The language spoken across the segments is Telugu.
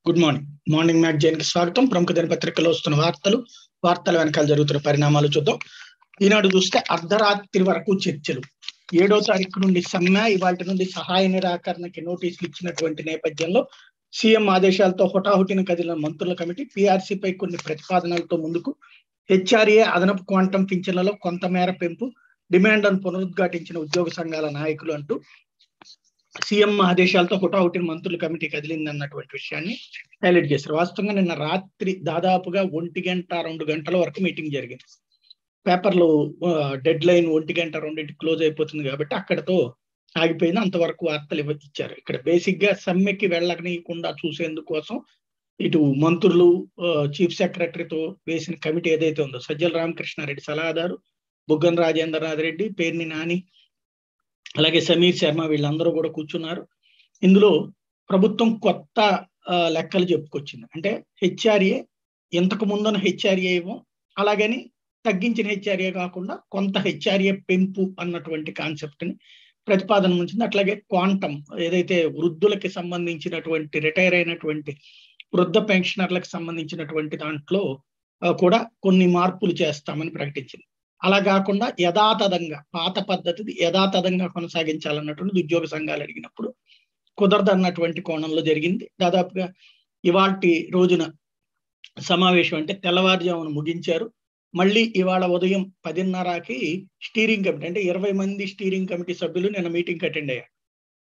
గుడ్ మార్నింగ్ మార్నింగ్ మ్యాగజైన్ కి స్వాగతం ప్రముఖ దినపత్రికలో వస్తున్న వార్తలు వార్తల వెనకాల జరుగుతున్న పరిణామాలు చూద్దాం ఈనాడు చూస్తే అర్ధరాత్రి వరకు చర్చలు ఏడో తారీఖు నుండి సమ్మె ఇవాటి నుండి సహాయ నిరాకరణకి నోటీసులు ఇచ్చినటువంటి నేపథ్యంలో సీఎం ఆదేశాలతో హుటాహుటిన కదిలిన మంత్రుల కమిటీ పై కొన్ని ప్రతిపాదనలతో ముందుకు హెచ్ఆర్ఏ అదనపు క్వాంటం పింఛన్లలో కొంతమేర పెంపు డిమాండ్లను పునరుద్ఘాటించిన ఉద్యోగ సంఘాల నాయకులు అంటూ సీఎం ఆదేశాలతో హుటాహుటిన మంత్రుల కమిటీ కదిలింది అన్నటువంటి విషయాన్ని హైలైట్ చేశారు వాస్తవంగా నిన్న రాత్రి దాదాపుగా ఒంటి గంట రెండు గంటల వరకు మీటింగ్ జరిగింది పేపర్లు డెడ్ లైన్ ఒంటి గంట రెండింటి క్లోజ్ అయిపోతుంది కాబట్టి అక్కడతో ఆగిపోయింది అంతవరకు వార్తలు ఇవ్వ ఇచ్చారు ఇక్కడ బేసిక్ గా సమ్మెకి వెళ్ళకనీయకుండా చూసేందుకోసం ఇటు మంత్రులు చీఫ్ సెక్రటరీతో వేసిన కమిటీ ఏదైతే ఉందో సజ్జల రామకృష్ణారెడ్డి సలహాదారు బుగ్గన రాజేంద్రనాథ్ రెడ్డి పేర్ని నాని అలాగే సమీర్ శర్మ వీళ్ళందరూ కూడా కూర్చున్నారు ఇందులో ప్రభుత్వం కొత్త లెక్కలు చెప్పుకొచ్చింది అంటే హెచ్ఆర్ఏ ఇంతకు ముందున్న హెచ్ఆర్ఏ ఏమో అలాగని తగ్గించిన హెచ్ఆర్ఏ కాకుండా కొంత హెచ్ఆర్ఏ పెంపు అన్నటువంటి కాన్సెప్ట్ ని ప్రతిపాదన ఉంచింది అట్లాగే క్వాంటం ఏదైతే వృద్ధులకి సంబంధించినటువంటి రిటైర్ అయినటువంటి వృద్ధ పెన్షనర్లకు సంబంధించినటువంటి దాంట్లో కూడా కొన్ని మార్పులు చేస్తామని ప్రకటించింది అలా కాకుండా యథాతథంగా పాత పద్ధతి యథాతథంగా కొనసాగించాలన్నటువంటి ఉద్యోగ సంఘాలు అడిగినప్పుడు కుదరదన్నటువంటి కోణంలో జరిగింది దాదాపుగా ఇవాటి రోజున సమావేశం అంటే తెల్లవారుజామున ముగించారు మళ్ళీ ఇవాళ ఉదయం పదిన్నరకి స్టీరింగ్ కమిటీ అంటే ఇరవై మంది స్టీరింగ్ కమిటీ సభ్యులు నిన్న మీటింగ్ అటెండ్ అయ్యారు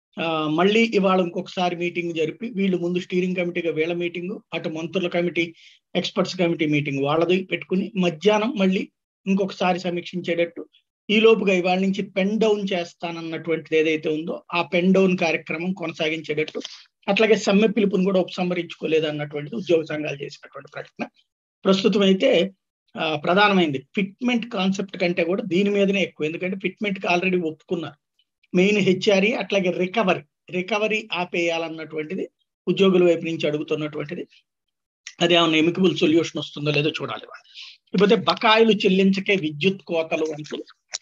మళ్ళీ ఇవాళ ఇంకొకసారి మీటింగ్ జరిపి వీళ్ళు ముందు స్టీరింగ్ కమిటీగా వీళ్ళ మీటింగ్ అటు మంత్రుల కమిటీ ఎక్స్పర్ట్స్ కమిటీ మీటింగ్ వాళ్ళది పెట్టుకుని మధ్యాహ్నం మళ్ళీ ఇంకొకసారి సమీక్షించేటట్టు ఈ లోపుగా ఇవాళ నుంచి పెన్ డౌన్ చేస్తానన్నటువంటిది ఏదైతే ఉందో ఆ పెన్ డౌన్ కార్యక్రమం కొనసాగించేటట్టు అట్లాగే సమ్మె పిలుపుని కూడా ఉపసంహరించుకోలేదు అన్నటువంటిది ఉద్యోగ సంఘాలు చేసినటువంటి ప్రకటన ప్రస్తుతం అయితే ప్రధానమైంది ఫిట్మెంట్ కాన్సెప్ట్ కంటే కూడా దీని మీదనే ఎక్కువ ఎందుకంటే ఫిట్మెంట్ కి ఆల్రెడీ ఒప్పుకున్నారు మెయిన్ హెచ్ఆర్ఈ అట్లాగే రికవరీ రికవరీ ఆపేయాలన్నటువంటిది ఉద్యోగుల వైపు నుంచి అడుగుతున్నటువంటిది అది ఏమన్నా ఎమికబుల్ సొల్యూషన్ వస్తుందో లేదో చూడాలి ఇకపోతే బకాయిలు చెల్లించకే విద్యుత్ కోతలు అంటూ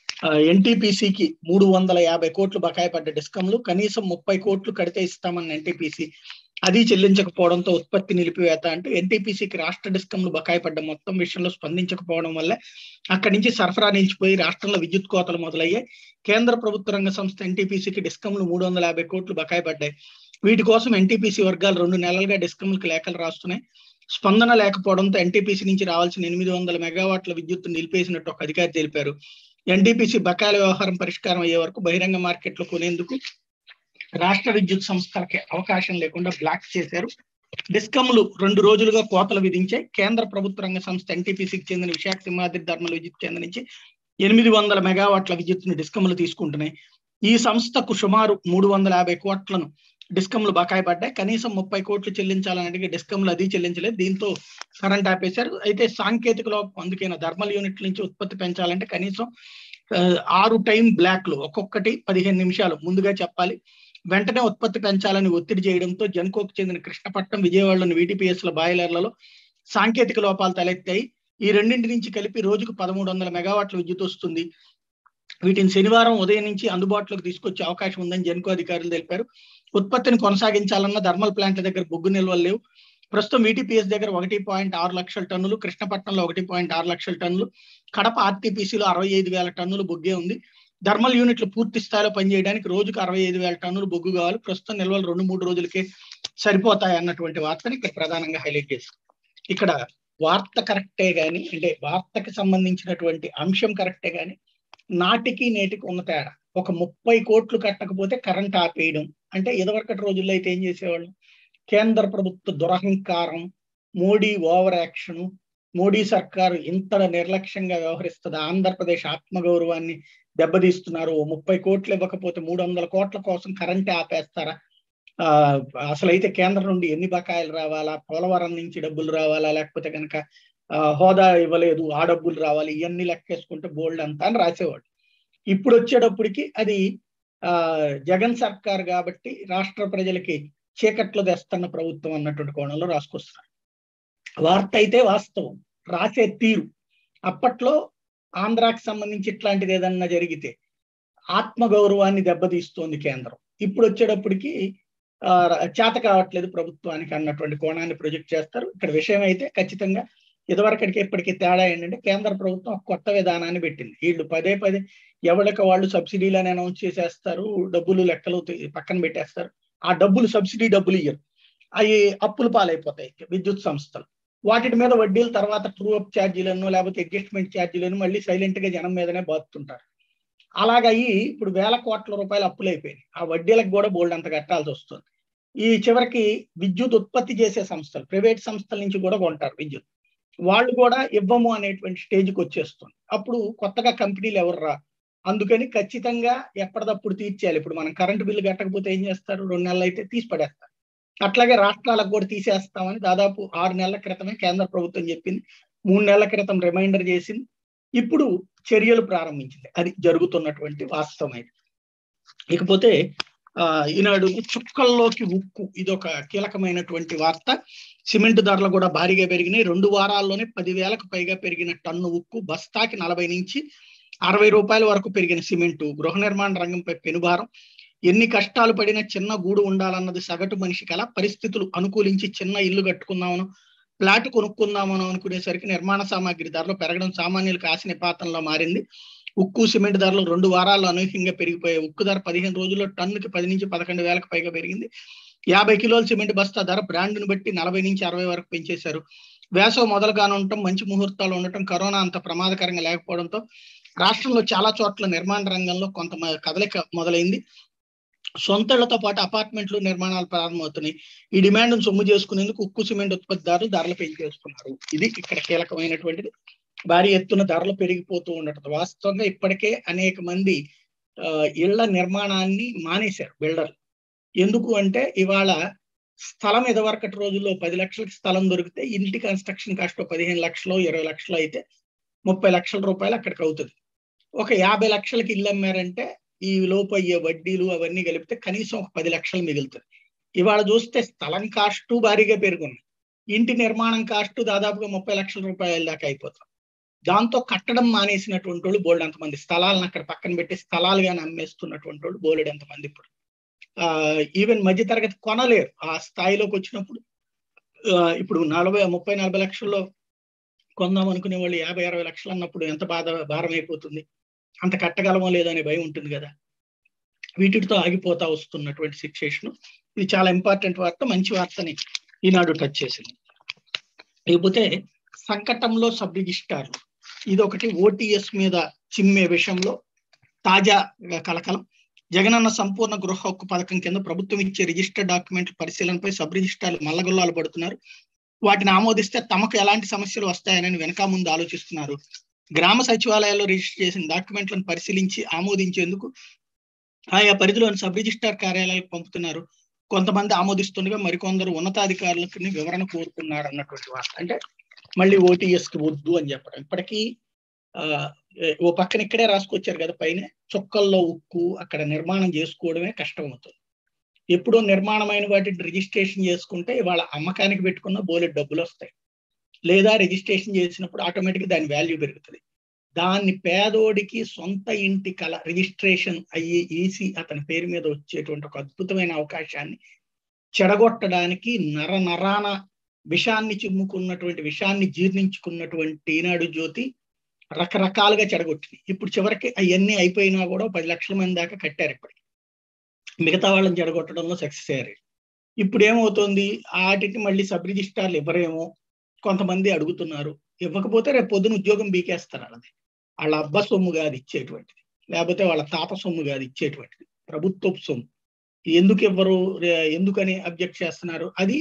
ఎన్టీపీసీకి మూడు వందల యాభై కోట్లు బకాయి పడ్డ డిస్కంలు కనీసం ముప్పై కోట్లు కడితే ఇస్తామన్న ఎన్టీపీసీ అది చెల్లించకపోవడంతో ఉత్పత్తి నిలిపివేత అంటూ ఎన్టీపీసీకి రాష్ట్ర డిస్కంలు బకాయి పడ్డ మొత్తం విషయంలో స్పందించకపోవడం వల్ల అక్కడి నుంచి సరఫరా నిలిచిపోయి రాష్ట్రంలో విద్యుత్ కోతలు మొదలయ్యాయి కేంద్ర ప్రభుత్వ రంగ సంస్థ ఎన్టీపీసీకి డిస్కంలు మూడు వందల యాభై కోట్లు బకాయి పడ్డాయి వీటి కోసం ఎన్టీపీసీ వర్గాలు రెండు నెలలుగా డిస్కంలకు లేఖలు రాస్తున్నాయి స్పందన లేకపోవడంతో ఎన్టీపీసీ నుంచి రావాల్సిన ఎనిమిది వందల మెగావాట్ల విద్యుత్ నిలిపేసినట్టు ఒక అధికారి తెలిపారు ఎన్టీపీసీ బకాయిల వ్యవహారం పరిష్కారం అయ్యే వరకు బహిరంగ మార్కెట్లో కొనేందుకు రాష్ట్ర విద్యుత్ సంస్థలకి అవకాశం లేకుండా బ్లాక్ చేశారు డిస్కమ్లు రెండు రోజులుగా కోతలు విధించాయి కేంద్ర ప్రభుత్వ రంగ సంస్థ ఎన్టీపీసీకి చెందిన విశాఖ సింహాద్రి ధర్మల విద్యుత్ కేంద్రం నుంచి ఎనిమిది వందల మెగావాట్ల విద్యుత్తుని డిస్కమ్లు తీసుకుంటున్నాయి ఈ సంస్థకు సుమారు మూడు వందల యాభై కోట్లను డిస్కమ్లు బకాయి పడ్డాయి కనీసం ముప్పై కోట్లు చెల్లించాలని అడిగి డిస్కమ్లు అది చెల్లించలేదు దీంతో కరెంట్ ఆపేశారు అయితే సాంకేతిక లోపం అందుకైనా థర్మల్ యూనిట్ల నుంచి ఉత్పత్తి పెంచాలంటే కనీసం ఆరు టైం బ్లాక్లు ఒక్కొక్కటి పదిహేను నిమిషాలు ముందుగా చెప్పాలి వెంటనే ఉత్పత్తి పెంచాలని ఒత్తిడి చేయడంతో జన్కోకు చెందిన కృష్ణపట్నం విజయవాడలోని వీటీపీఎస్ల బాయిలర్లలో సాంకేతిక లోపాలు తలెత్తాయి ఈ రెండింటి నుంచి కలిపి రోజుకు పదమూడు వందల మెగావాట్ల విద్యుత్ వస్తుంది వీటిని శనివారం ఉదయం నుంచి అందుబాటులోకి తీసుకొచ్చే అవకాశం ఉందని జన్కో అధికారులు తెలిపారు ఉత్పత్తిని కొనసాగించాలన్న థర్మల్ ప్లాంట్ల దగ్గర బొగ్గు నిల్వలు లేవు ప్రస్తుతం వీటీపీఎస్ దగ్గర ఒకటి పాయింట్ ఆరు లక్షల టన్నులు కృష్ణపట్నంలో ఒకటి పాయింట్ ఆరు లక్షల టన్నులు కడప ఆర్టీపీసీలో అరవై ఐదు వేల టన్నులు బొగ్గే ఉంది థర్మల్ యూనిట్లు పూర్తి స్థాయిలో పనిచేయడానికి రోజుకు అరవై ఐదు వేల టన్నులు బొగ్గు కావాలి ప్రస్తుతం నిల్వలు రెండు మూడు రోజులకే సరిపోతాయి అన్నటువంటి వార్తని ఇక్కడ ప్రధానంగా హైలైట్ చేశారు ఇక్కడ వార్త కరెక్టే గాని అంటే వార్తకి సంబంధించినటువంటి అంశం కరెక్టే గాని నాటికి నేటికి ఉన్న తేడా ఒక ముప్పై కోట్లు కట్టకపోతే కరెంట్ ఆపేయడం అంటే ఇదివరకటి రోజుల్లో అయితే ఏం చేసేవాళ్ళు కేంద్ర ప్రభుత్వ దురహంకారం మోడీ ఓవర్ యాక్షన్ మోడీ సర్కారు ఇంత నిర్లక్ష్యంగా వ్యవహరిస్తుంది ఆంధ్రప్రదేశ్ ఆత్మగౌరవాన్ని దెబ్బతీస్తున్నారు ముప్పై కోట్లు ఇవ్వకపోతే మూడు వందల కోట్ల కోసం కరెంట్ ఆపేస్తారా ఆ అసలైతే కేంద్రం నుండి ఎన్ని బకాయిలు రావాలా పోలవరం నుంచి డబ్బులు రావాలా లేకపోతే కనుక హోదా ఇవ్వలేదు ఆ డబ్బులు రావాలి ఇవన్నీ లెక్కేసుకుంటే బోల్డ్ అంతా అని రాసేవాడు ఇప్పుడు వచ్చేటప్పటికి అది ఆ జగన్ సర్కార్ కాబట్టి రాష్ట్ర ప్రజలకి చీకట్లో తెస్తున్న ప్రభుత్వం అన్నటువంటి కోణంలో రాసుకొస్తున్నారు వార్త అయితే వాస్తవం రాసే తీరు అప్పట్లో ఆంధ్రాకి సంబంధించి ఇట్లాంటిది ఏదన్నా జరిగితే ఆత్మగౌరవాన్ని దెబ్బతీస్తోంది కేంద్రం ఇప్పుడు వచ్చేటప్పటికి చేత కావట్లేదు ప్రభుత్వానికి అన్నటువంటి కోణాన్ని ప్రొజెక్ట్ చేస్తారు ఇక్కడ విషయం అయితే ఖచ్చితంగా ఇదివరకటికి ఇప్పటికీ తేడా ఏంటంటే కేంద్ర ప్రభుత్వం ఒక కొత్త విధానాన్ని పెట్టింది వీళ్ళు పదే పదే ఎవరికి వాళ్ళు సబ్సిడీలు అని అనౌన్స్ చేసేస్తారు డబ్బులు లెక్కలు పక్కన పెట్టేస్తారు ఆ డబ్బులు సబ్సిడీ డబ్బులు ఇయ్యరు అవి అప్పులు పాలైపోతాయి విద్యుత్ సంస్థలు వాటి మీద వడ్డీలు తర్వాత ట్రూ అప్ ఛార్జీలను లేకపోతే అడ్జస్ట్మెంట్ ఛార్జీలను మళ్ళీ సైలెంట్ గా జనం మీదనే బాదుతుంటారు అలాగయి ఇప్పుడు వేల కోట్ల రూపాయలు అప్పులు అయిపోయినాయి ఆ వడ్డీలకు కూడా బోల్డ్ అంత కట్టాల్సి వస్తుంది ఈ చివరికి విద్యుత్ ఉత్పత్తి చేసే సంస్థలు ప్రైవేట్ సంస్థల నుంచి కూడా కొంటారు విద్యుత్ వాళ్ళు కూడా ఇవ్వము అనేటువంటి స్టేజ్కి వచ్చేస్తుంది అప్పుడు కొత్తగా కంపెనీలు ఎవరు రా అందుకని ఖచ్చితంగా ఎప్పటిదప్పుడు తీర్చేయాలి ఇప్పుడు మనం కరెంటు బిల్లు కట్టకపోతే ఏం చేస్తారు రెండు నెలలు అయితే తీసి పడేస్తారు అట్లాగే రాష్ట్రాలకు కూడా తీసేస్తామని దాదాపు ఆరు నెలల క్రితమే కేంద్ర ప్రభుత్వం చెప్పింది మూడు నెలల క్రితం రిమైండర్ చేసింది ఇప్పుడు చర్యలు ప్రారంభించింది అది జరుగుతున్నటువంటి వాస్తవం అయితే ఇకపోతే ఆ ఈనాడు చుక్కల్లోకి ఉక్కు ఇది ఒక కీలకమైనటువంటి వార్త సిమెంట్ ధరలు కూడా భారీగా పెరిగినాయి రెండు వారాల్లోనే పదివేలకు పైగా పెరిగిన టన్ను ఉక్కు బస్తాకి నలభై నుంచి అరవై రూపాయల వరకు పెరిగిన సిమెంటు గృహ నిర్మాణ రంగంపై పెనుభారం ఎన్ని కష్టాలు పడినా చిన్న గూడు ఉండాలన్నది సగటు మనిషి కల పరిస్థితులు అనుకూలించి చిన్న ఇల్లు కట్టుకుందామను ఫ్లాట్ కొనుక్కుందామను అనుకునేసరికి నిర్మాణ సామాగ్రి ధరలు పెరగడం సామాన్యులకు ఆశ నిపాతంలో మారింది ఉక్కు సిమెంట్ ధరలు రెండు వారాల్లో అనూహ్యంగా పెరిగిపోయాయి ఉక్కు ధర పదిహేను రోజుల్లో టన్నుకి పది నుంచి పదకొండు వేలకు పైగా పెరిగింది యాభై కిలోల సిమెంట్ బస్తా ధర బ్రాండ్ను బట్టి నలభై నుంచి అరవై వరకు పెంచేశారు వేసవి మొదలుగానే ఉండటం మంచి ముహూర్తాలు ఉండటం కరోనా అంత ప్రమాదకరంగా లేకపోవడంతో రాష్ట్రంలో చాలా చోట్ల నిర్మాణ రంగంలో కొంత కదలిక మొదలైంది సొంతళ్లతో పాటు అపార్ట్మెంట్లు నిర్మాణాలు ప్రారంభమవుతున్నాయి ఈ డిమాండ్ను సొమ్ము చేసుకునేందుకు ఉక్కు సిమెంట్ ఉత్పత్తిదారులు ధరలు పెంచేస్తున్నారు ఇది ఇక్కడ కీలకమైనటువంటిది భారీ ఎత్తున ధరలు పెరిగిపోతూ ఉండటం వాస్తవంగా ఇప్పటికే అనేక మంది ఇళ్ల నిర్మాణాన్ని మానేశారు బిల్డర్లు ఎందుకు అంటే ఇవాళ స్థలం ఇదివరకటి రోజుల్లో పది లక్షలకి స్థలం దొరికితే ఇంటి కన్స్ట్రక్షన్ కాస్ట్ పదిహేను లక్షలు ఇరవై లక్షలు అయితే ముప్పై లక్షల రూపాయలు అక్కడికి అవుతుంది ఒక యాభై లక్షలకి ఇల్లు అమ్మారంటే ఈ లోపు అయ్యే వడ్డీలు అవన్నీ కలిపితే కనీసం ఒక పది లక్షలు మిగులుతుంది ఇవాళ చూస్తే స్థలం కాస్ట్ భారీగా పెరుగుంది ఇంటి నిర్మాణం కాస్ట్ దాదాపుగా ముప్పై లక్షల రూపాయల దాకా అయిపోతుంది దాంతో కట్టడం మానేసినటువంటి వాళ్ళు బోల్డ్ ఎంతమంది స్థలాలను అక్కడ పక్కన పెట్టి స్థలాలుగానే అమ్మేస్తున్నటువంటి వాళ్ళు బోలెడు ఎంతమంది ఇప్పుడు ఆ ఈవెన్ మధ్య తరగతి కొనలేరు ఆ స్థాయిలోకి వచ్చినప్పుడు ఇప్పుడు నలభై ముప్పై నలభై లక్షల్లో కొందాం అనుకునే వాళ్ళు యాభై అరవై లక్షలు అన్నప్పుడు ఎంత బాధ భారం అయిపోతుంది అంత కట్టగలమో లేదో అనే భయం ఉంటుంది కదా వీటితో ఆగిపోతా వస్తున్నటువంటి సిచ్యుయేషన్ ఇది చాలా ఇంపార్టెంట్ వార్త మంచి వార్తని ఈనాడు టచ్ చేసింది లేకపోతే సంకటంలో సబ్ రిజిస్టార్లు ఇది ఒకటి ఓటీఎస్ మీద చిమ్మే విషయంలో తాజా కలకలం జగనన్న సంపూర్ణ గృహ హక్కు పథకం కింద ప్రభుత్వం ఇచ్చే రిజిస్టర్ డాక్యుమెంట్ల పరిశీలనపై సబ్ రిజిస్టార్లు మల్లగొల్లాలు పడుతున్నారు వాటిని ఆమోదిస్తే తమకు ఎలాంటి సమస్యలు వస్తాయని వెనక ముందు ఆలోచిస్తున్నారు గ్రామ సచివాలయాల్లో రిజిస్టర్ చేసిన డాక్యుమెంట్లను పరిశీలించి ఆమోదించేందుకు ఆయా పరిధిలోని సబ్ రిజిస్టార్ కార్యాలయాలకు పంపుతున్నారు కొంతమంది ఆమోదిస్తుండగా మరికొందరు ఉన్నతాధికారులకు వివరణ కోరుతున్నారు అన్నటువంటి వార్త అంటే మళ్ళీ ఓటీఎస్ కి వద్దు అని చెప్పడం ఇప్పటికీ ఆ ఓ పక్కన ఇక్కడే రాసుకొచ్చారు కదా పైన చొక్కల్లో ఉక్కు అక్కడ నిర్మాణం చేసుకోవడమే కష్టం అవుతుంది ఎప్పుడో నిర్మాణమైన వాటిని రిజిస్ట్రేషన్ చేసుకుంటే ఇవాళ అమ్మకానికి పెట్టుకున్న బోలెడ్ డబ్బులు వస్తాయి లేదా రిజిస్ట్రేషన్ చేసినప్పుడు ఆటోమేటిక్గా దాని వాల్యూ పెరుగుతుంది దాన్ని పేదోడికి సొంత ఇంటి కల రిజిస్ట్రేషన్ అయ్యి ఈసీ అతని పేరు మీద వచ్చేటువంటి ఒక అద్భుతమైన అవకాశాన్ని చెడగొట్టడానికి నర నరాన విషాన్ని చిమ్ముకున్నటువంటి విషాన్ని జీర్ణించుకున్నటువంటి ఈనాడు జ్యోతి రకరకాలుగా చెడగొట్టింది ఇప్పుడు చివరికి అవన్నీ అయిపోయినా కూడా పది లక్షల మంది దాకా కట్టారు ఇప్పటికి మిగతా వాళ్ళని చెడగొట్టడంలో సక్సెస్ అయ్యారు ఇప్పుడు ఏమవుతుంది వాటిని మళ్ళీ సబ్ రిజిస్టార్లు ఇవ్వరేమో కొంతమంది అడుగుతున్నారు ఇవ్వకపోతే రేపు పొద్దున ఉద్యోగం బీకేస్తారు వాళ్ళది వాళ్ళ అబ్బ సొమ్ము కాదు ఇచ్చేటువంటిది లేకపోతే వాళ్ళ తాత సొమ్ము కాదు ఇచ్చేటువంటిది ప్రభుత్వపు సొమ్ము ఎందుకు ఇవ్వరు ఎందుకని అబ్జెక్ట్ చేస్తున్నారు అది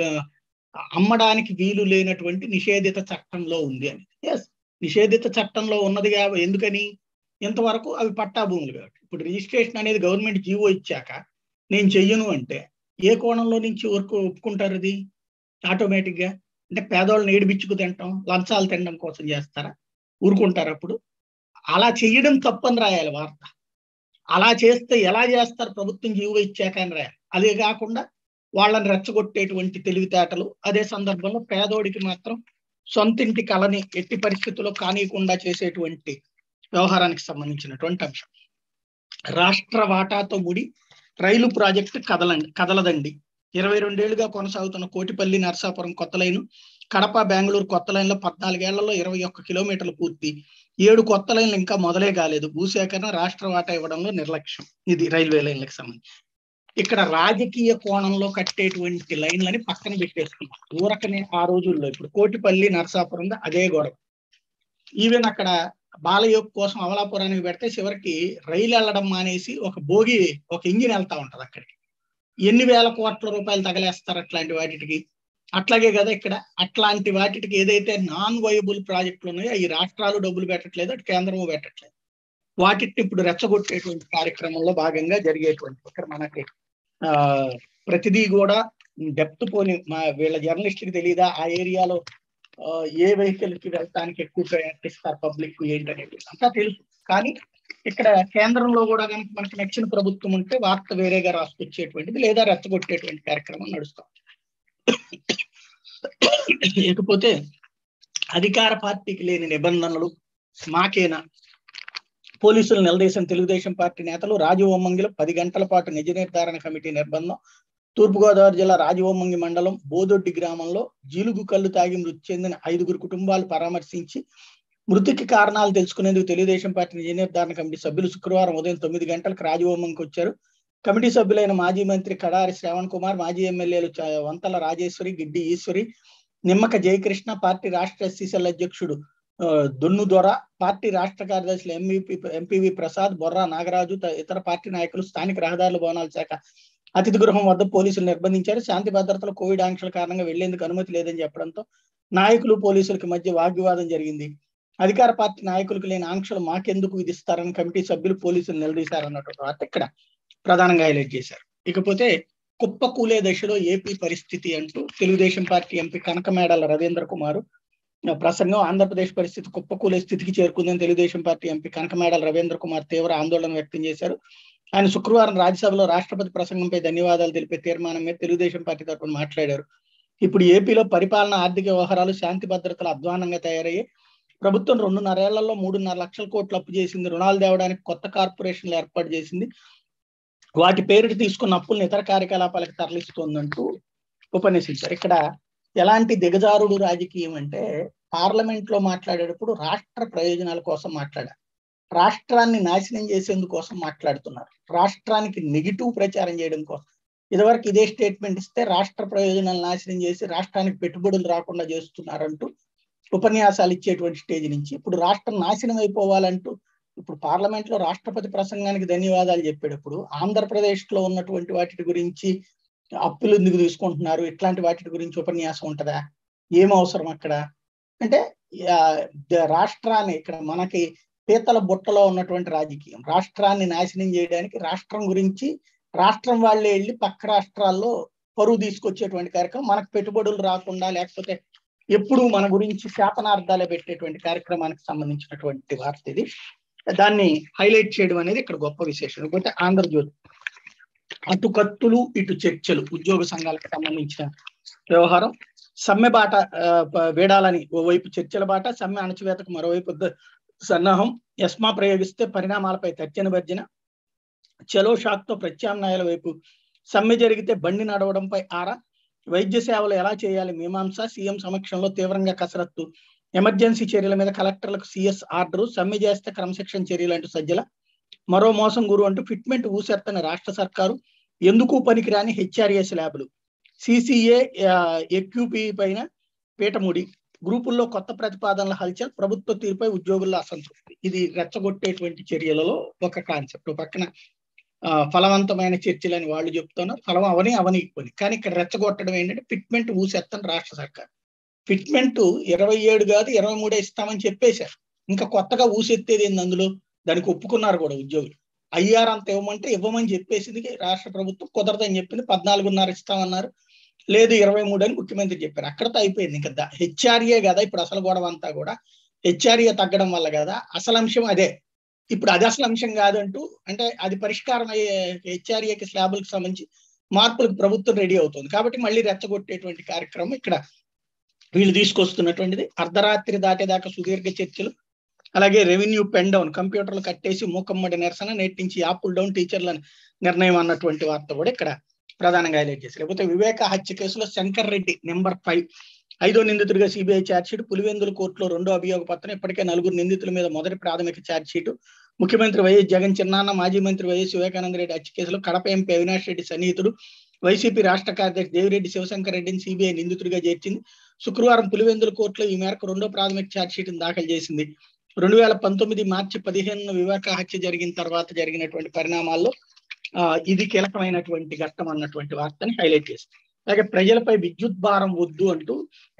అమ్మడానికి వీలు లేనటువంటి నిషేధిత చట్టంలో ఉంది అని ఎస్ నిషేధిత చట్టంలో ఉన్నది కాబట్టి ఎందుకని ఇంతవరకు అవి పట్టా భూములు కాబట్టి ఇప్పుడు రిజిస్ట్రేషన్ అనేది గవర్నమెంట్ జీవో ఇచ్చాక నేను చెయ్యను అంటే ఏ కోణంలో నుంచి వరకు ఒప్పుకుంటారు ఇది ఆటోమేటిక్ గా అంటే పేదవాళ్ళని ఏడిపించుకు తింటాం లంచాలు తినడం కోసం చేస్తారా ఊరుకుంటారు అప్పుడు అలా చెయ్యడం తప్పని రాయాలి వార్త అలా చేస్తే ఎలా చేస్తారు ప్రభుత్వం జీవో ఇచ్చాక అని రాయాలి అదే కాకుండా వాళ్ళని రెచ్చగొట్టేటువంటి తెలివితేటలు అదే సందర్భంలో పేదోడికి మాత్రం సొంతింటి కళని ఎట్టి పరిస్థితుల్లో కానీయకుండా చేసేటువంటి వ్యవహారానికి సంబంధించినటువంటి అంశం రాష్ట్ర వాటాతో ముడి రైలు ప్రాజెక్టు కదలండి కదలదండి ఇరవై రెండేళ్లుగా కొనసాగుతున్న కోటిపల్లి నర్సాపురం కొత్త లైను కడప బెంగళూరు కొత్త లైన్లో పద్నాలుగేళ్లలో ఇరవై ఒక్క కిలోమీటర్లు పూర్తి ఏడు కొత్త లైన్లు ఇంకా మొదలే కాలేదు భూసేకరణ రాష్ట్ర వాటా ఇవ్వడంలో నిర్లక్ష్యం ఇది రైల్వే లైన్లకు సంబంధించి ఇక్కడ రాజకీయ కోణంలో కట్టేటువంటి లైన్లని పక్కన పెట్టేసుకున్నాం ఊరకనే ఆ రోజుల్లో ఇప్పుడు కోటిపల్లి నరసాపురం అదే గొడవ ఈవెన్ అక్కడ బాలయోగ్ కోసం అమలాపురానికి పెడితే చివరికి రైలు వెళ్ళడం మానేసి ఒక భోగి ఒక ఇంజిన్ వెళ్తా ఉంటది అక్కడికి ఎన్ని వేల కోట్ల రూపాయలు తగలేస్తారు అట్లాంటి వాటికి అట్లాగే కదా ఇక్కడ అట్లాంటి వాటికి ఏదైతే నాన్ వైబుల్ ప్రాజెక్టులు ఉన్నాయో ఈ రాష్ట్రాలు డబ్బులు పెట్టట్లేదు అటు కేంద్రము పెట్టట్లేదు వాటిని ఇప్పుడు రెచ్చగొట్టేటువంటి కార్యక్రమంలో భాగంగా జరిగేటువంటి ఇక్కడ మనకి ఆ ప్రతిదీ కూడా డెప్త్ పోని మా వీళ్ళ జర్నలిస్ట్కి తెలియదా ఆ ఏరియాలో ఏ వెహికల్ కి వెళ్ళటానికి ఎక్కువ ప్రయారిటీ ఇస్తారు పబ్లిక్ ఏంటనేది అంతా తెలుసు కానీ ఇక్కడ కేంద్రంలో కూడా కనుక మనకి నచ్చిన ప్రభుత్వం ఉంటే వార్త వేరేగా రాసుకొచ్చేటువంటిది లేదా రెచ్చగొట్టేటువంటి కార్యక్రమం నడుస్తాం ఇకపోతే అధికార పార్టీకి లేని నిబంధనలు మాకేనా పోలీసులు నిలదీసిన తెలుగుదేశం పార్టీ నేతలు రాజవొమ్మంగిలో పది గంటల పాటు నిజ నిర్ధారణ కమిటీ నిర్బంధం తూర్పుగోదావరి జిల్లా రాజవొమ్మంగి మండలం బోదొడ్డి గ్రామంలో జీలుగు కళ్ళు తాగి మృతి చెందిన ఐదుగురు కుటుంబాలు పరామర్శించి మృతికి కారణాలు తెలుసుకునేందుకు తెలుగుదేశం పార్టీ నిజ నిర్ధారణ కమిటీ సభ్యులు శుక్రవారం ఉదయం తొమ్మిది గంటలకు రాజవోమంకి వచ్చారు కమిటీ సభ్యులైన మాజీ మంత్రి కడారి శ్రవణ్ కుమార్ మాజీ ఎమ్మెల్యేలు వంతల రాజేశ్వరి గిడ్డి ఈశ్వరి నిమ్మక జయకృష్ణ పార్టీ రాష్ట్ర ఎస్సీసీఎల్ అధ్యక్షుడు దొన్ను దొర పార్టీ రాష్ట్ర కార్యదర్శులు ఎంవిపి ఎంపీవి ప్రసాద్ బొర్రా నాగరాజు ఇతర పార్టీ నాయకులు స్థానిక రహదారుల భవనాల శాఖ అతిథి గృహం వద్ద పోలీసులు నిర్బంధించారు శాంతి భద్రతలు కోవిడ్ ఆంక్షల కారణంగా వెళ్లేందుకు అనుమతి లేదని చెప్పడంతో నాయకులు పోలీసులకు మధ్య వాగ్వివాదం జరిగింది అధికార పార్టీ నాయకులకు లేని ఆంక్షలు మాకెందుకు విధిస్తారని కమిటీ సభ్యులు పోలీసులు నిలదీశారన్నటువంటి వార్త ఇక్కడ ప్రధానంగా హైలైట్ చేశారు ఇకపోతే కుప్పకూలే దశలో ఏపీ పరిస్థితి అంటూ తెలుగుదేశం పార్టీ ఎంపీ కనకమేడల రవీంద్ర కుమార్ ప్రసంగం ఆంధ్రప్రదేశ్ పరిస్థితి కుప్పకూలే స్థితికి చేరుకుందని తెలుగుదేశం పార్టీ ఎంపీ కనకమేడల రవీంద్ర కుమార్ తీవ్ర ఆందోళన వ్యక్తం చేశారు ఆయన శుక్రవారం రాజ్యసభలో రాష్ట్రపతి ప్రసంగంపై ధన్యవాదాలు తెలిపే తీర్మానం మీద తెలుగుదేశం పార్టీ తరఫున మాట్లాడారు ఇప్పుడు ఏపీలో పరిపాలన ఆర్థిక వ్యవహారాలు శాంతి భద్రతలు అధ్వానంగా తయారయ్యాయి ప్రభుత్వం రెండున్నరేళ్లలో మూడున్నర లక్షల కోట్లు అప్పు చేసింది రుణాలు తేవడానికి కొత్త కార్పొరేషన్లు ఏర్పాటు చేసింది వాటి పేరుటి తీసుకున్న అప్పులను ఇతర కార్యకలాపాలకు తరలిస్తోందంటూ ఉపన్యసించారు ఇక్కడ ఎలాంటి దిగజారుడు రాజకీయం అంటే పార్లమెంట్ లో మాట్లాడేటప్పుడు రాష్ట్ర ప్రయోజనాల కోసం మాట్లాడారు రాష్ట్రాన్ని నాశనం చేసేందుకోసం మాట్లాడుతున్నారు రాష్ట్రానికి నెగిటివ్ ప్రచారం చేయడం కోసం ఇదివరకు ఇదే స్టేట్మెంట్ ఇస్తే రాష్ట్ర ప్రయోజనాలు నాశనం చేసి రాష్ట్రానికి పెట్టుబడులు రాకుండా చేస్తున్నారంటూ ఉపన్యాసాలు ఇచ్చేటువంటి స్టేజ్ నుంచి ఇప్పుడు రాష్ట్రం నాశనం అయిపోవాలంటూ ఇప్పుడు పార్లమెంట్ లో రాష్ట్రపతి ప్రసంగానికి ధన్యవాదాలు చెప్పేటప్పుడు ఆంధ్రప్రదేశ్ లో ఉన్నటువంటి వాటి గురించి అప్పులు ఎందుకు తీసుకుంటున్నారు ఇట్లాంటి వాటి గురించి ఉపన్యాసం ఉంటుందా ఏం అవసరం అక్కడ అంటే రాష్ట్రాన్ని ఇక్కడ మనకి పీతల బుట్టలో ఉన్నటువంటి రాజకీయం రాష్ట్రాన్ని నాశనం చేయడానికి రాష్ట్రం గురించి రాష్ట్రం వాళ్ళే వెళ్ళి పక్క రాష్ట్రాల్లో పరువు తీసుకొచ్చేటువంటి కార్యక్రమం మనకు పెట్టుబడులు రాకుండా లేకపోతే ఎప్పుడు మన గురించి శాపనార్థాలే పెట్టేటువంటి కార్యక్రమానికి సంబంధించినటువంటి వార్త ఇది దాన్ని హైలైట్ చేయడం అనేది ఇక్కడ గొప్ప విశేషం లేకపోతే ఆంధ్రజ్యోతి అటు కత్తులు ఇటు చర్చలు ఉద్యోగ సంఘాలకు సంబంధించిన వ్యవహారం సమ్మె బాట వేడాలని ఓవైపు చర్చల బాట సమ్మె అణచివేతకు మరోవైపు సన్నాహం ఎస్మా ప్రయోగిస్తే పరిణామాలపై తర్జన భర్జన చలో షాక్ తో ప్రత్యామ్నాయాల వైపు సమ్మె జరిగితే బండి నడవడంపై ఆరా వైద్య సేవలు ఎలా చేయాలి మీమాంస సీఎం సమక్షంలో తీవ్రంగా కసరత్తు ఎమర్జెన్సీ చర్యల మీద కలెక్టర్లకు సిఎస్ ఆర్డరు సమ్మె చేస్తే క్రమశిక్షణ చర్యలు అంటూ సజ్జల మరో మోసం గురు అంటూ ఫిట్మెంట్ ఊసెత్తని రాష్ట్ర సర్కారు ఎందుకు పనికిరాని హెచ్ఆర్ఎస్ ల్యాబ్లు సిసిఏ ఎక్యూపీ పైన పీటముడి గ్రూపుల్లో కొత్త ప్రతిపాదనల హల్చల్ ప్రభుత్వ తీరుపై ఉద్యోగుల్లో అసంతృప్తి ఇది రెచ్చగొట్టేటువంటి చర్యలలో ఒక కాన్సెప్ట్ పక్కన ఫలవంతమైన చర్చలని వాళ్ళు చెప్తున్నారు ఫలం అవని అవని పని కానీ ఇక్కడ రెచ్చగొట్టడం ఏంటంటే ఫిట్మెంట్ ఊసెత్తని రాష్ట్ర సర్కార్ ఫిట్మెంట్ ఇరవై ఏడు కాదు ఇరవై మూడే ఇస్తామని చెప్పేశారు ఇంకా కొత్తగా ఊసెత్తేది ఏంది అందులో దానికి ఒప్పుకున్నారు కూడా ఉద్యోగులు ఐఆర్ అంత ఇవ్వమంటే ఇవ్వమని చెప్పేసింది రాష్ట్ర ప్రభుత్వం కుదరదని చెప్పింది పద్నాలుగున్నర ఇస్తామన్నారు లేదు ఇరవై మూడు అని ముఖ్యమంత్రి చెప్పారు అక్కడతో అయిపోయింది ఇంకా హెచ్ఆర్ఏ కదా ఇప్పుడు అసలు గొడవ అంతా కూడా హెచ్ఆర్ఏ తగ్గడం వల్ల కదా అసలు అంశం అదే ఇప్పుడు అది అసలు అంశం కాదంటూ అంటే అది పరిష్కారం అయ్యే హెచ్ఆర్ఏకి స్లాబులకు సంబంధించి మార్పులకు ప్రభుత్వం రెడీ అవుతుంది కాబట్టి మళ్ళీ రెచ్చగొట్టేటువంటి కార్యక్రమం ఇక్కడ వీళ్ళు తీసుకొస్తున్నటువంటిది అర్ధరాత్రి దాటేదాకా సుదీర్ఘ చర్చలు అలాగే రెవెన్యూ పెన్ డౌన్ కంప్యూటర్లు కట్టేసి మూకమ్మడి నిరసన నేటి నుంచి యాపుల్ డౌన్ టీచర్ల నిర్ణయం అన్నటువంటి వార్త కూడా ఇక్కడ ప్రధానంగా హైలైట్ చేశారు లేకపోతే వివేక హత్య కేసులో శంకర్ రెడ్డి నెంబర్ ఫైవ్ ఐదో నిందితుడిగా సిబిఐ ఛార్జ్షీట్ పులివెందుల కోర్టులో రెండో అభియోగ పత్రం ఇప్పటికే నలుగురు నిందితుల మీద మొదటి ప్రాథమిక ఛార్జ్షీట్ ముఖ్యమంత్రి వైఎస్ జగన్ చిన్నాన్న మాజీ మంత్రి వైఎస్ వివేకానంద రెడ్డి హత్య కేసులో కడప ఎంపీ అవినాష్ రెడ్డి సన్నిహితుడు వైసీపీ రాష్ట్ర కార్యదర్శి దేవిరెడ్డి శివశంకర్ రెడ్డిని సిబిఐ నిందితుడిగా చేర్చింది శుక్రవారం పులివెందుల కోర్టులో ఈ మేరకు రెండో ప్రాథమిక ఛార్జ్షీట్ దాఖలు చేసింది రెండు వేల పంతొమ్మిది మార్చి పదిహేను వివేక హత్య జరిగిన తర్వాత జరిగినటువంటి పరిణామాల్లో ఆ ఇది కీలకమైనటువంటి ఘట్టం అన్నటువంటి వార్తని హైలైట్ చేసింది అలాగే ప్రజలపై విద్యుత్ భారం వద్దు అంటూ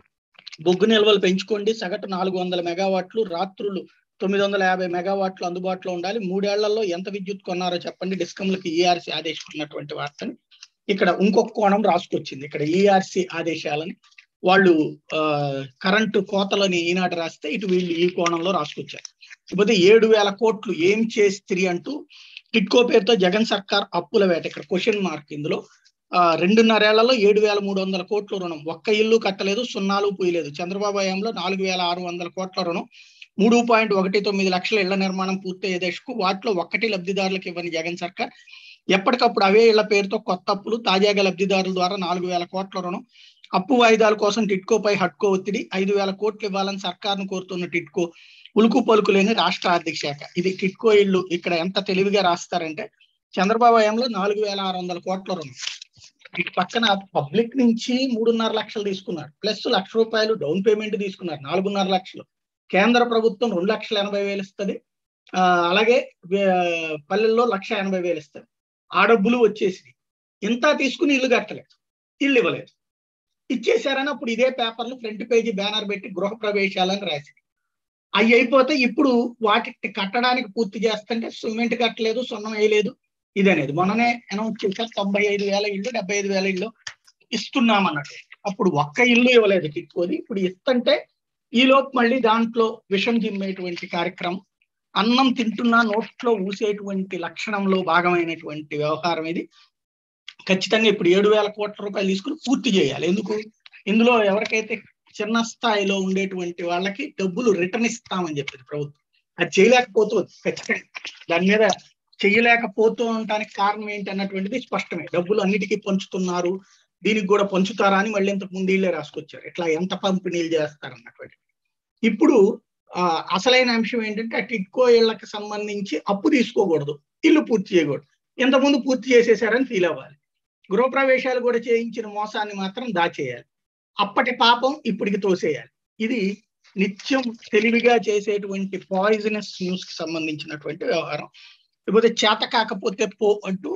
బొగ్గు నిల్వలు పెంచుకోండి సగటు నాలుగు వందల మెగావాట్లు రాత్రులు తొమ్మిది వందల యాభై మెగావాట్లు అందుబాటులో ఉండాలి మూడేళ్లలో ఎంత విద్యుత్ కొన్నారో చెప్పండి డిస్కంలకు ఈఆర్సీ ఆదేశించినటువంటి వార్తని ఇక్కడ ఇంకొక కోణం రాసుకొచ్చింది ఇక్కడ ఈఆర్సీ ఆదేశాలని వాళ్ళు ఆ కరెంటు కోతలని ఈనాటి రాస్తే ఇటు వీళ్ళు ఈ కోణంలో రాసుకొచ్చారు ఇకపోతే ఏడు వేల కోట్లు ఏం చేస్త్రి అంటూ టిట్కో పేరుతో జగన్ సర్కార్ అప్పుల వేట ఇక్కడ క్వశ్చన్ మార్క్ ఇందులో ఆ రెండున్నరేళ్లలో ఏడు వేల మూడు వందల కోట్ల రుణం ఒక్క ఇల్లు కట్టలేదు సున్నాలు పూయలేదు చంద్రబాబు హయాంలో నాలుగు వేల ఆరు వందల కోట్ల రుణం మూడు పాయింట్ ఒకటి తొమ్మిది లక్షల ఇళ్ల నిర్మాణం పూర్తయ్యే దశకు వాటిలో ఒక్కటి లబ్ధిదారులకు ఇవ్వని జగన్ సర్కార్ ఎప్పటికప్పుడు అవే ఇళ్ల పేరుతో కొత్త అప్పులు తాజాగా లబ్ధిదారుల ద్వారా నాలుగు వేల కోట్ల రుణం అప్పు వాయిదాల కోసం టిట్కోపై హట్కో ఒత్తిడి ఐదు వేల కోట్లు ఇవ్వాలని సర్కార్ను కోరుతున్న టిట్కో ఉలుకు పలుకు లేని రాష్ట్ర ఆర్థిక శాఖ ఇది టిట్కో ఇల్లు ఇక్కడ ఎంత తెలివిగా రాస్తారంటే చంద్రబాబు హయాంలో నాలుగు వేల ఆరు వందల కోట్ల రుణం ఇటు పక్కన పబ్లిక్ నుంచి మూడున్నర లక్షలు తీసుకున్నారు ప్లస్ లక్ష రూపాయలు డౌన్ పేమెంట్ తీసుకున్నారు నాలుగున్నర లక్షలు కేంద్ర ప్రభుత్వం రెండు లక్షల ఎనభై వేలు ఇస్తుంది ఆ అలాగే పల్లెల్లో లక్ష ఎనభై వేలు ఇస్తుంది ఆ డబ్బులు వచ్చేసి ఇంత తీసుకుని ఇల్లు కట్టలేదు ఇల్లు ఇవ్వలేదు ఇచ్చేసారని అప్పుడు ఇదే పేపర్లు ఫ్రంట్ పేజీ బ్యానర్ పెట్టి గృహ ప్రవేశాలని రాసింది అవి అయిపోతే ఇప్పుడు వాటి కట్టడానికి పూర్తి చేస్తుంటే సిమెంట్ కట్టలేదు సున్నం వేయలేదు ఇది అనేది మొన్ననే అనౌన్స్ చేశారు తొంభై ఐదు వేల ఇల్లు డెబ్బై ఐదు వేల ఇల్లు ఇస్తున్నాం అన్నట్టు అప్పుడు ఒక్క ఇల్లు ఇవ్వలేదు టిక్కోది ఇప్పుడు ఇస్తుంటే ఈలోపు మళ్ళీ దాంట్లో విషం జిమ్మేటువంటి కార్యక్రమం అన్నం తింటున్నా నోట్లో ఊసేటువంటి లక్షణంలో భాగమైనటువంటి వ్యవహారం ఇది ఖచ్చితంగా ఇప్పుడు ఏడు వేల కోట్ల రూపాయలు తీసుకుని పూర్తి చేయాలి ఎందుకు ఇందులో ఎవరికైతే చిన్న స్థాయిలో ఉండేటువంటి వాళ్ళకి డబ్బులు రిటర్న్ ఇస్తామని చెప్పింది ప్రభుత్వం అది చేయలేకపోతుంది ఖచ్చితంగా దాని మీద చెయ్యలేకపోతూ ఉండటానికి కారణం ఏంటి అన్నటువంటిది స్పష్టమే డబ్బులు అన్నిటికీ పంచుతున్నారు దీనికి కూడా పంచుతారా అని మళ్ళీ ఇంతకు ముందు వీళ్ళే రాసుకొచ్చారు ఇట్లా ఎంత పంపిణీలు చేస్తారు అన్నటువంటి ఇప్పుడు ఆ అసలైన అంశం ఏంటంటే ఆ టిట్కో ఇళ్లకు సంబంధించి అప్పు తీసుకోకూడదు ఇల్లు పూర్తి చేయకూడదు ఇంతకుముందు పూర్తి చేసేసారని ఫీల్ అవ్వాలి గృహప్రవేశాలు కూడా చేయించిన మోసాన్ని మాత్రం దాచేయాలి అప్పటి పాపం ఇప్పటికి తోసేయాలి ఇది నిత్యం తెలివిగా చేసేటువంటి పాయిజనస్ న్యూస్ కి సంబంధించినటువంటి వ్యవహారం లేకపోతే చేత కాకపోతే పో అంటూ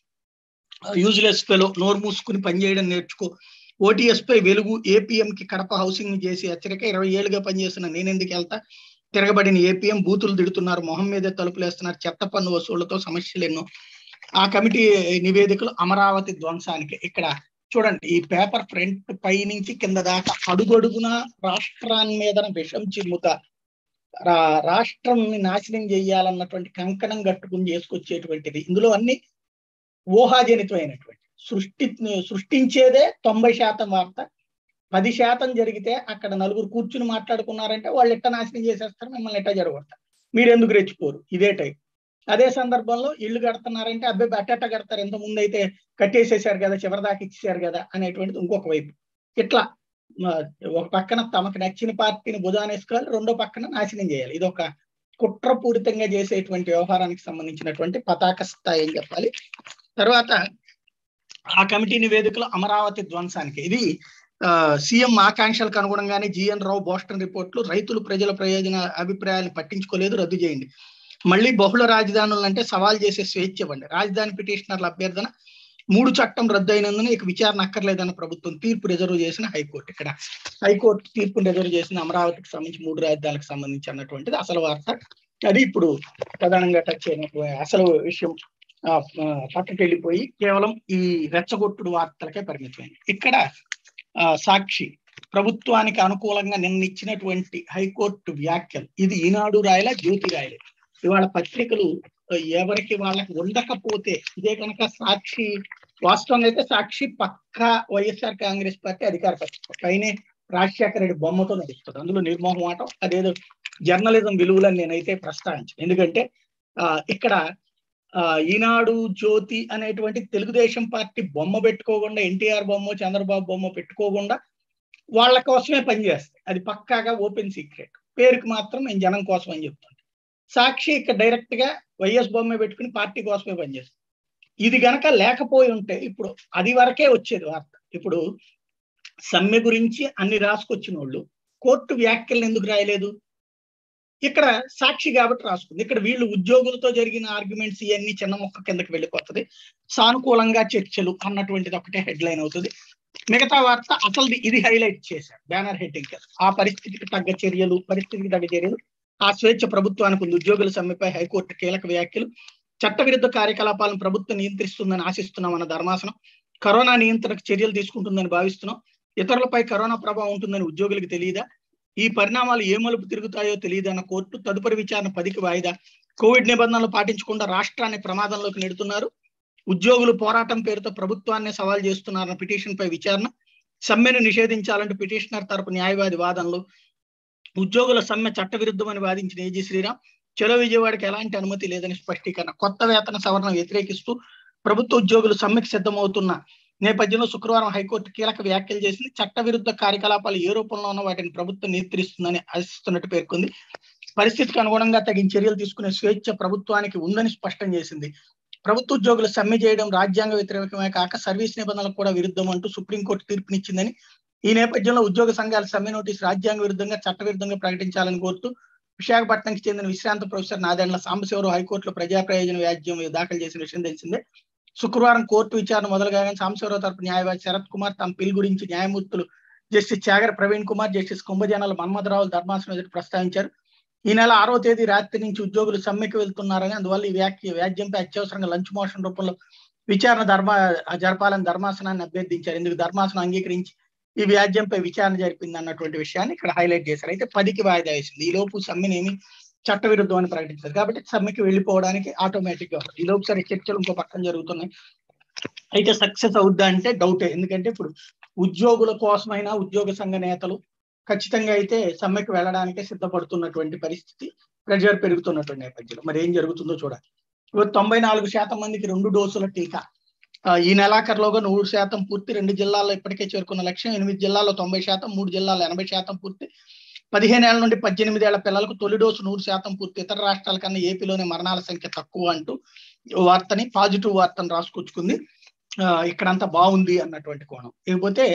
యూజ్లెస్ ఫెలో నోరు మూసుకుని పనిచేయడం నేర్చుకో ఓటీఎస్ పై వెలుగు ఏపీఎం కి కడప హౌసింగ్ చేసి హెచ్చరిక ఇరవై ఏళ్ళుగా పనిచేస్తున్న నేనెందుకు వెళ్తా తిరగబడిన ఏపీఎం బూతులు తిడుతున్నారు మొహం మీద తలుపులేస్తున్నారు చెత్త పన్ను వసూళ్లతో సమస్యలు ఎన్నో ఆ కమిటీ నివేదికలు అమరావతి ధ్వంసానికి ఇక్కడ చూడండి ఈ పేపర్ ఫ్రంట్ పై నుంచి కింద దాకా అడుగడుగున రాష్ట్రాన్ని మీద విషం చిమ్ముతా రాష్ట్రంని నాశనం చేయాలన్నటువంటి కంకణం కట్టుకుని చేసుకొచ్చేటువంటిది ఇందులో అన్ని ఊహాజనితమైనటువంటి సృష్టి సృష్టించేదే తొంభై శాతం వార్త పది శాతం జరిగితే అక్కడ నలుగురు కూర్చుని మాట్లాడుకున్నారంటే వాళ్ళు ఎట్ట నాశనం చేసేస్తారు మిమ్మల్ని ఎట్ట జరగొడతారు మీరు ఎందుకు రెచ్చిపోరు ఇదే టైప్ అదే సందర్భంలో ఇల్లు కడుతున్నారంటే అబ్బాయి అట్టట కడతారు ఎంత ముందు అయితే కట్టేసేసారు కదా చివరిదాకా ఇచ్చేసారు కదా అనేటువంటిది ఇంకొక వైపు ఇట్లా ఒక పక్కన తమకు నచ్చిన పార్టీని భుజానేసుకోవాలి రెండో పక్కన నాశనం చేయాలి ఇది ఒక కుట్రపూరితంగా చేసేటువంటి వ్యవహారానికి సంబంధించినటువంటి పతాక స్థాయి అని చెప్పాలి తర్వాత ఆ కమిటీ నివేదికలో అమరావతి ధ్వంసానికి ఇది సీఎం ఆకాంక్షలకు అనుగుణంగానే జిఎన్ రావు బోస్టన్ రిపోర్ట్లు రైతులు ప్రజల ప్రయోజన అభిప్రాయాలను పట్టించుకోలేదు రద్దు చేయండి మళ్ళీ బహుళ రాజధానులు అంటే సవాల్ చేసే స్వేచ్ఛ ఇవ్వండి రాజధాని పిటిషనర్ల అభ్యర్థన మూడు చట్టం రద్దు అయినందున ఇక విచారణ అక్కర్లేదన్న ప్రభుత్వం తీర్పు రిజర్వ్ చేసిన హైకోర్టు ఇక్కడ హైకోర్టు తీర్పును రిజర్వ్ చేసిన అమరావతికి సంబంధించి మూడు రాజధానులకు సంబంధించి అన్నటువంటిది అసలు వార్త అది ఇప్పుడు ప్రధానంగా టచ్ అయినటువంటి అసలు విషయం పక్కకి వెళ్ళిపోయి కేవలం ఈ రెచ్చగొట్టుడు వార్తలకే పరిమితమైంది ఇక్కడ సాక్షి ప్రభుత్వానికి అనుకూలంగా నిన్న ఇచ్చినటువంటి హైకోర్టు వ్యాఖ్యలు ఇది ఈనాడు రాయల జ్యోతి రాయలే ఇవాళ పత్రికలు ఎవరికి వాళ్ళకి ఉండకపోతే ఇదే కనుక సాక్షి వాస్తవంగా అయితే సాక్షి పక్క వైఎస్ఆర్ కాంగ్రెస్ పార్టీ అధికార పత్రిక పైనే రాజశేఖర రెడ్డి బొమ్మతో నడుస్తుంది అందులో నిర్మోహమాటం అదేదో జర్నలిజం విలువలని నేనైతే ప్రస్తావించను ఎందుకంటే ఆ ఇక్కడ ఆ ఈనాడు జ్యోతి అనేటువంటి తెలుగుదేశం పార్టీ బొమ్మ పెట్టుకోకుండా ఎన్టీఆర్ బొమ్మ చంద్రబాబు బొమ్మ పెట్టుకోకుండా వాళ్ళ కోసమే పనిచేస్తాయి అది పక్కాగా ఓపెన్ సీక్రెట్ పేరుకి మాత్రం నేను జనం కోసం అని చెప్తాను సాక్షి ఇక్కడ డైరెక్ట్ గా వైఎస్ బొమ్మ పెట్టుకుని పార్టీ కోసమే పనిచేస్తుంది ఇది గనక లేకపోయి ఉంటే ఇప్పుడు అది వరకే వచ్చేది వార్త ఇప్పుడు సమ్మె గురించి అన్ని రాసుకొచ్చిన వాళ్ళు కోర్టు వ్యాఖ్యలను ఎందుకు రాయలేదు ఇక్కడ సాక్షి కాబట్టి రాసుకుంది ఇక్కడ వీళ్ళు ఉద్యోగులతో జరిగిన ఆర్గ్యుమెంట్స్ ఇవన్నీ చిన్న మొక్క కిందకి వెళ్ళిపోతుంది సానుకూలంగా చర్చలు అన్నటువంటిది ఒకటే హెడ్ లైన్ అవుతుంది మిగతా వార్త అసలు ఇది హైలైట్ చేశారు బ్యానర్ హెడ్డింగ్ ఆ పరిస్థితికి తగ్గ చర్యలు పరిస్థితికి తగ్గ చర్యలు ఆ స్వేచ్ఛ ప్రభుత్వానికి ఉంది ఉద్యోగుల సమ్మెపై హైకోర్టు కీలక వ్యాఖ్యలు చట్టవిరుద్ధ కార్యకలాపాలను ప్రభుత్వం నియంత్రిస్తుందని ఆశిస్తున్నామన్న ధర్మాసనం కరోనా నియంత్రణకు చర్యలు తీసుకుంటుందని భావిస్తున్నాం ఇతరులపై కరోనా ప్రభావం ఉంటుందని ఉద్యోగులకు తెలియదా ఈ పరిణామాలు ఏ మలుపు తిరుగుతాయో తెలియదన్న కోర్టు తదుపరి విచారణ పదికి వాయిదా కోవిడ్ నిబంధనలు పాటించకుండా రాష్ట్రాన్ని ప్రమాదంలోకి నెడుతున్నారు ఉద్యోగులు పోరాటం పేరుతో ప్రభుత్వాన్ని సవాల్ చేస్తున్నారన్న పిటిషన్ పై విచారణ సమ్మెను నిషేధించాలంటూ పిటిషనర్ తరపు న్యాయవాది వాదనలు ఉద్యోగుల సమ్మె చట్టవిరుద్ధమని వాదించిన ఏజీ శ్రీరామ్ చెలో విజయవాడకి ఎలాంటి అనుమతి లేదని స్పష్టీకరణ కొత్త వేతన సవరణ వ్యతిరేకిస్తూ ప్రభుత్వ ఉద్యోగులు సమ్మెకు సిద్ధమవుతున్న నేపథ్యంలో శుక్రవారం హైకోర్టు కీలక వ్యాఖ్యలు చేసింది చట్టవిరుద్ధ కార్యకలాపాలు ఏ రూపంలో ఉన్న వాటిని ప్రభుత్వం నియంత్రిస్తుందని ఆశిస్తున్నట్టు పేర్కొంది పరిస్థితికి అనుగుణంగా తగిన చర్యలు తీసుకునే స్వేచ్ఛ ప్రభుత్వానికి ఉందని స్పష్టం చేసింది ప్రభుత్వ ఉద్యోగులు సమ్మె చేయడం రాజ్యాంగ వ్యతిరేకమే కాక సర్వీస్ నిబంధనలకు కూడా విరుద్ధం అంటూ సుప్రీంకోర్టు తీర్పునిచ్చిందని ఈ నేపథ్యంలో ఉద్యోగ సంఘాల సమ్మె నోటీస్ రాజ్యాంగ విరుద్ధంగా చట్టవిరుద్ధంగా ప్రకటించాలని కోరుతూ విశాఖపట్నంకి చెందిన విశ్రాంత ప్రొఫెసర్ నాదెండ్ల సాంబశివరావు హైకోర్టులో ప్రజా ప్రయోజన వ్యాజ్యం దాఖలు చేసిన విషయం తెలిసిందే శుక్రవారం కోర్టు విచారణ మొదలుగానే సాంబశివరావు తరపు న్యాయవాది శరత్ కుమార్ తమ పిల్ గురించి న్యాయమూర్తులు జస్టిస్ చాగర ప్రవీణ్ కుమార్ జస్టిస్ కుంభజనాల మన్మథరావు ధర్మాసనం ఎదుటి ప్రస్తావించారు ఈ నెల ఆరో తేదీ రాత్రి నుంచి ఉద్యోగులు సమ్మెకి వెళ్తున్నారని అందువల్ల ఈ వ్యాఖ్య వ్యాజ్యంపై అత్యవసరంగా లంచ్ మోషన్ రూపంలో విచారణ ధర్మ జరపాలని ధర్మాసనాన్ని అభ్యర్థించారు ఇందుకు ధర్మాసనం అంగీకరించి ఈ వ్యాజ్యంపై విచారణ జరిపింది అన్నటువంటి విషయాన్ని ఇక్కడ హైలైట్ చేశారు అయితే పదికి వాయిదా వేసింది ఈ లోపు సమ్మెనేమి చట్టవిరుద్ధం అని ప్రకటించారు కాబట్టి సమ్మెకి వెళ్ళిపోవడానికి ఆటోమేటిక్ గా ఈ లోపు సరే చర్చలు ఇంకో పక్కన జరుగుతున్నాయి అయితే సక్సెస్ అవుద్దా అంటే డౌటే ఎందుకంటే ఇప్పుడు ఉద్యోగుల కోసమైనా ఉద్యోగ సంఘ నేతలు ఖచ్చితంగా అయితే సమ్మెకి వెళ్ళడానికే సిద్ధపడుతున్నటువంటి పరిస్థితి ప్రెషర్ పెరుగుతున్నటువంటి నేపథ్యంలో మరి ఏం జరుగుతుందో చూడాలి ఇప్పుడు తొంభై నాలుగు శాతం మందికి రెండు డోసుల టీకా ఈ నెలాఖరులోగా నూరు శాతం పూర్తి రెండు జిల్లాల్లో ఇప్పటికే చేరుకున్న లక్ష్యం ఎనిమిది జిల్లాల్లో తొంభై శాతం మూడు జిల్లాల్లో ఎనభై శాతం పూర్తి పదిహేను ఏళ్ల నుండి పద్దెనిమిది ఏళ్ల పిల్లలకు తొలి డోసు నూరు శాతం పూర్తి ఇతర రాష్ట్రాల కన్నా ఏపీలోనే మరణాల సంఖ్య తక్కువ అంటూ వార్తని పాజిటివ్ వార్తను రాసుకొచ్చుకుంది ఇక్కడంతా బాగుంది అన్నటువంటి కోణం ఇకపోతే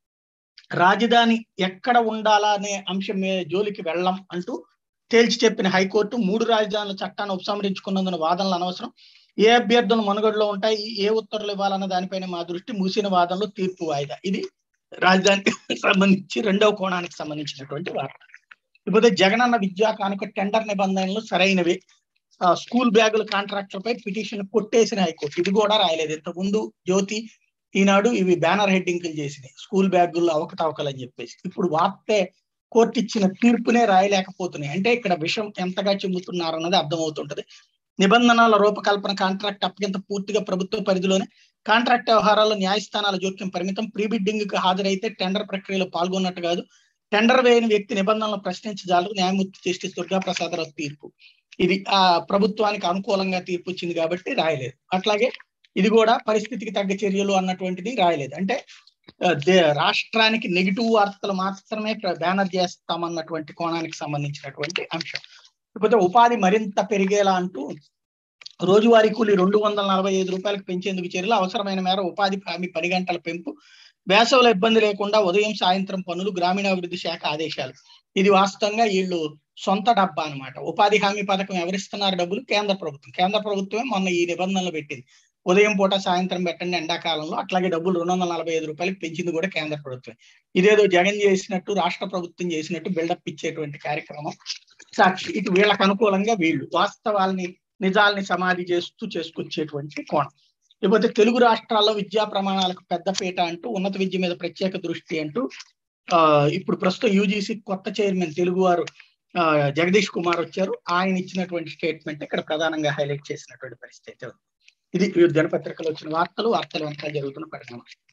రాజధాని ఎక్కడ ఉండాలా అనే అంశం జోలికి వెళ్ళం అంటూ తేల్చి చెప్పిన హైకోర్టు మూడు రాజధానుల చట్టాన్ని ఉపసంహరించుకున్నందున వాదనలు అనవసరం ఏ అభ్యర్థులు మనుగడలో ఉంటాయి ఏ ఉత్తర్వులు ఇవ్వాలన్న దానిపైన మా దృష్టి మూసిన వాదనలో తీర్పు వాయిదా ఇది రాజధానికి సంబంధించి రెండవ కోణానికి సంబంధించినటువంటి వార్త ఇకపోతే జగనన్న విద్యా కానుక టెండర్ నిబంధనలు సరైనవి స్కూల్ బ్యాగుల కాంట్రాక్టులపై పిటిషన్ కొట్టేసిన హైకోర్టు ఇది కూడా రాయలేదు ఇంతకుముందు జ్యోతి ఈనాడు ఇవి బ్యానర్ హెడ్డింగ్లు చేసినాయి స్కూల్ బ్యాగుల్లో అవకతవకలు అని చెప్పేసి ఇప్పుడు వార్తే కోర్టు ఇచ్చిన తీర్పునే రాయలేకపోతున్నాయి అంటే ఇక్కడ విషయం ఎంతగా చెందుతున్నారు అన్నది అర్థమవుతుంటది నిబంధనల రూపకల్పన కాంట్రాక్ట్ అప్పగింత పూర్తిగా ప్రభుత్వ పరిధిలోనే కాంట్రాక్ట్ వ్యవహారాల్లో న్యాయస్థానాల జోక్యం పరిమితం ప్రీ బిడ్డింగ్ కు హాజరైతే టెండర్ ప్రక్రియలో పాల్గొన్నట్టు కాదు టెండర్ వేయని వ్యక్తి నిబంధనలను ప్రశ్నించజాలకు న్యాయమూర్తి జస్టిస్ దుర్గా ప్రసాదరావు తీర్పు ఇది ఆ ప్రభుత్వానికి అనుకూలంగా తీర్పు వచ్చింది కాబట్టి రాయలేదు అట్లాగే ఇది కూడా పరిస్థితికి తగ్గ చర్యలు అన్నటువంటిది రాయలేదు అంటే రాష్ట్రానికి నెగిటివ్ వార్తలు మాత్రమే బ్యానర్ చేస్తామన్నటువంటి కోణానికి సంబంధించినటువంటి అంశం లేకపోతే ఉపాధి మరింత పెరిగేలా అంటూ రోజువారీ కూలి రెండు వందల నలభై ఐదు రూపాయలకు పెంచేందుకు చర్యలు అవసరమైన మేర ఉపాధి హామీ పని గంటల పెంపు వేసవిలో ఇబ్బంది లేకుండా ఉదయం సాయంత్రం పనులు గ్రామీణాభివృద్ధి శాఖ ఆదేశాలు ఇది వాస్తవంగా వీళ్ళు సొంత డబ్బా అనమాట ఉపాధి హామీ పథకం ఎవరిస్తున్నారు డబ్బులు కేంద్ర ప్రభుత్వం కేంద్ర ప్రభుత్వమే మొన్న ఈ నిబంధనలు పెట్టింది ఉదయం పూట సాయంత్రం పెట్టండి ఎండాకాలంలో అట్లాగే డబ్బులు రెండు వందల నలభై ఐదు రూపాయలకి పెంచింది కూడా కేంద్ర ప్రభుత్వం ఇదేదో జగన్ చేసినట్టు రాష్ట్ర ప్రభుత్వం చేసినట్టు బిల్డప్ ఇచ్చేటువంటి కార్యక్రమం సాక్షి ఇటు వీళ్ళకి అనుకూలంగా వీళ్ళు వాస్తవాల్ని నిజాల్ని సమాధి చేస్తూ చేసుకొచ్చేటువంటి కోణం లేకపోతే తెలుగు రాష్ట్రాల్లో విద్యా ప్రమాణాలకు పెద్దపీట అంటూ ఉన్నత విద్య మీద ప్రత్యేక దృష్టి అంటూ ఆ ఇప్పుడు ప్రస్తుతం యూజీసీ కొత్త చైర్మన్ తెలుగు వారు జగదీష్ కుమార్ వచ్చారు ఆయన ఇచ్చినటువంటి స్టేట్మెంట్ ఇక్కడ ప్రధానంగా హైలైట్ చేసినటువంటి పరిస్థితి ఇది దినపత్రికలో వచ్చిన వార్తలు వార్తలు వెనకాల జరుగుతున్న పరిణామాలు